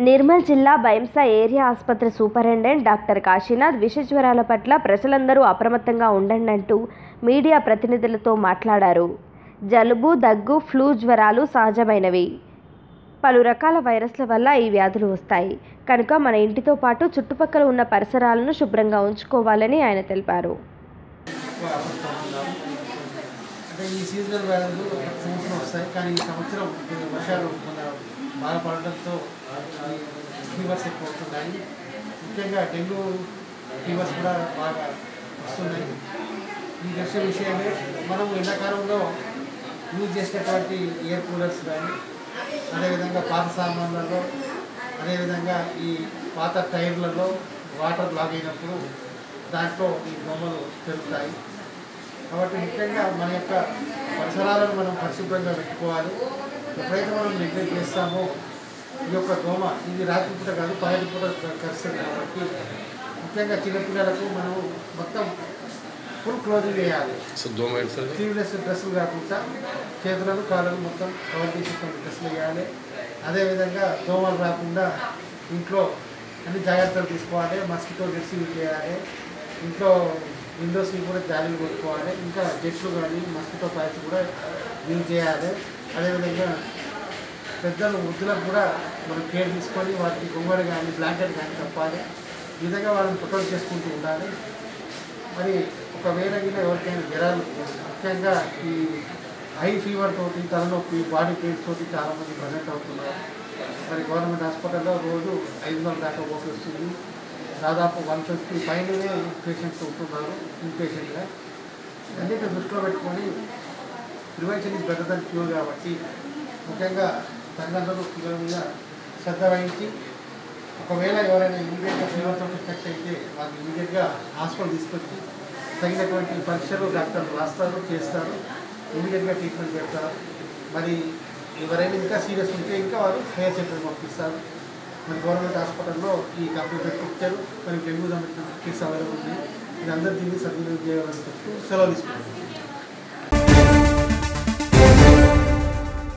నిర్మల్ జిల్లా బైంసా ఏరియా ఆసుపత్రి superintendent doctor Kashinath విష జ్వరాల పట్ల ప్రజలందరూ అప్రమత్తంగా ఉండండి అంటూ మీడియా ప్రతినిధులతో మాట్లాడారు జలుబు దగ్గు ఫ్లూ జ్వరాలు సహజమైనవి పలు రకాల వైరస్ల వల్ల ఈ వ్యాధులు వస్తాయి కనుక మన ఇంటితో పాటు చుట్టుపక్కల ఉన్న పరిసరాలను శుభ్రంగా ఉంచుకోవాలని ఆయన తెలిపారు ఎక్కువ అసంతోషంగా అంటే ఈ సీజనల్ వ్యాధులు ప్రతి సంవత్సరం వస్తాయి కానీ ఈ సంవత్సరం కొంచెం వర్షాలు మన బాగా పడడంతో ఫీవర్స్ ఎక్కువ వస్తున్నాయి ముఖ్యంగా డెంగ్యూ ఫీవర్స్ కూడా బాగా వస్తున్నాయి ఈ దృశ్య విషయమే మనం ఎండాకాలంలో యూజ్ చేసేటువంటి ఎయిర్ కూలర్స్ కానీ అదేవిధంగా పాత సామాన్లలో అదేవిధంగా ఈ పాత టైర్లలో వాటర్ బ్లాక్ అయినప్పుడు దాంట్లో ఈ దోమలు పెరుగుతాయి కాబట్టి ముఖ్యంగా మన యొక్క పరిసరాలను మనం పరిశుభ్రంగా పెట్టుకోవాలి ఎప్పుడైతే మనం నెగ్లెక్ట్ చేస్తామో ఈ యొక్క దోమ ఇది రాత్రిపూట కాదు పగటిపూట కరుస్తుంది కాబట్టి ముఖ్యంగా చిన్నపిల్లలకు మనం మొత్తం ఫుల్ క్లోజింగ్ వేయాలి సో దోమ ఏంటి సార్ స్లీవ్లెస్ డ్రెస్సులు కాకుండా చేతులను కాళ్ళను మొత్తం కవర్ చేసేటువంటి డ్రెస్సులు వేయాలి అదేవిధంగా దోమలు రాకుండా ఇంట్లో అన్ని జాగ్రత్తలు తీసుకోవాలి మస్కిటో జెట్స్ యూజ్ చేయాలి ఇంట్లో విండోస్కి కూడా జాలీలు కొట్టుకోవాలి ఇంకా జెట్స్ కానీ మస్కిటో ప్యాచ్ కూడా యూజ్ చేయాలి అదేవిధంగా పెద్దలు వృద్ధులకు కూడా మనం కేర్ తీసుకొని వాటికి గుమ్మడి కానీ బ్లాంకెట్ కానీ కప్పాలి ఈ విధంగా వాళ్ళని ప్రొటెక్ట్ చేసుకుంటూ ఉండాలి మరి ఒకవేళ గిన ఎవరికైనా జ్వరాలు ముఖ్యంగా ఈ హై ఫీవర్ తోటి తలనొప్పి బాడీ పెయిన్స్ తోటి చాలామంది ప్రజెంట్ అవుతున్నారు మరి గవర్నమెంట్ హాస్పిటల్లో రోజు ఐదు వందల దాకా ఓపీ వస్తుంది దాదాపు వన్ ఫిఫ్టీ పైననే పేషెంట్స్ ఉంటున్నారు ఇన్పేషెంట్గా అన్నిటిని దృష్టిలో పెట్టుకొని prevention is better than cure కాబట్టి ముఖ్యంగా తల్లిదండ్రులు పిల్లల మీద శ్రద్ధ వహించి ఒకవేళ ఎవరైనా ఇమీడియట్గా ఫీవర్తో ఎఫెక్ట్ అయితే వాళ్ళు ఇమీడియట్గా హాస్పిటల్ తీసుకొచ్చి తగినటువంటి పరీక్షలు డాక్టర్లు రాస్తారు చేస్తారు ఇమీడియట్గా ట్రీట్మెంట్ పెడతారు మరి ఎవరైనా ఇంకా సీరియస్ ఉంటే ఇంకా వారు హైయర్ సెంటర్ పంపిస్తారు మరి గవర్నమెంట్ హాస్పిటల్లో ఈ కంప్యూటర్ పిక్చర్ మరి డెంగ్యూ సంబంధించిన కిట్స్ అవైలబుల్ ఉంది ఇది అందరూ దీన్ని సద్వినియోగం చేయాలని చెప్తూ సెలవు తీసుకుంటారు